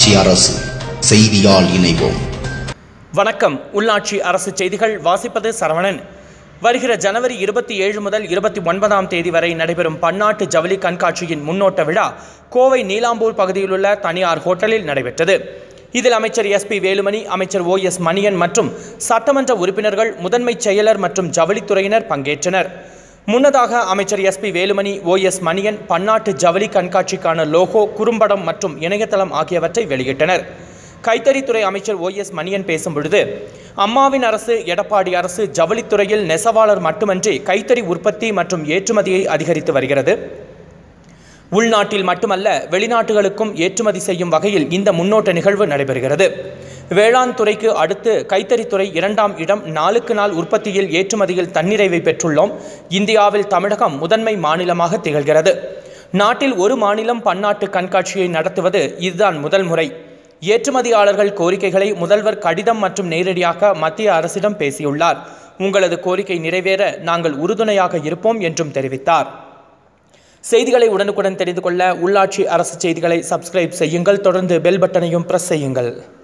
உள்ளாட்சி அரசு செய்தியால் இணைவோம் வணக்கம் உள்ளாட்சி அரசு செய்திகள் வாசிப்பது சரவணன் வருகிற ஜனவரி இருபத்தி ஏழு முதல் இருபத்தி ஒன்பதாம் தேதி வரை நடைபெறும் பன்னாட்டு ஜவுளி கண்காட்சியின் முன்னோட்ட விழா கோவை நீலாம்பூர் பகுதியிலுள்ள தனியார் ஹோட்டலில் நடைபெற்றது இதில் அமைச்சர் எஸ்பி வேலுமணி அமைச்சர் ஓ எஸ் மணியன் மற்றும் சட்டமன்ற உறுப்பினர்கள் முதன்மை செயலர் மற்றும் ஜவுளித்துறையினர் பங்கேற்றனர் முன்னதாக அமைச்சர் SP Velumani O S Manian பன்னாட்டு ஜவுளி கண்காட்சிக்கான லோகோ குறும்படம் மற்றும் இணையதளம் ஆகியவற்றை வெளியிட்டனர் கைத்தறித்துறை அமைச்சர் ஓ எஸ் மணியன் பேசும் பொழுது அம்மாவின் அரசு எடப்பாடி அரசு ஜவுளித்துறையில் நெசவாளர் மட்டுமன்றி கைத்தறி உற்பத்தி மற்றும் ஏற்றுமதியை அதிகரித்து வருகிறது உள்நாட்டில் மட்டுமல்ல வெளிநாட்டுகளுக்கும் ஏற்றுமதி செய்யும் வகையில் இந்த முன்னோட்ட நிகழ்வு நடைபெறுகிறது வேளாண் துறைக்கு அடுத்து கைத்தறித்துறை இரண்டாம் இடம் நாளுக்கு நாள் உற்பத்தியில் ஏற்றுமதியில் தன்னிறைவை பெற்றுள்ளோம் இந்தியாவில் தமிழகம் முதன்மை மாநிலமாக திகழ்கிறது நாட்டில் ஒரு மாநிலம் பன்னாட்டு கண்காட்சியை நடத்துவது இதுதான் முதல் முறை ஏற்றுமதியாளர்கள் கோரிக்கைகளை முதல்வர் கடிதம் மற்றும் நேரடியாக மத்திய அரசிடம் பேசியுள்ளார் உங்களது கோரிக்கை நிறைவேற நாங்கள் உறுதுணையாக இருப்போம் என்றும் தெரிவித்தார் செய்திகளை உடனுக்குடன் தெரிந்து கொள்ள உள்ளாட்சி அரசு செய்திகளை சப்ஸ்கிரைப் செய்யுங்கள் தொடர்ந்து பெல் பட்டனையும் பிரஸ் செய்யுங்கள்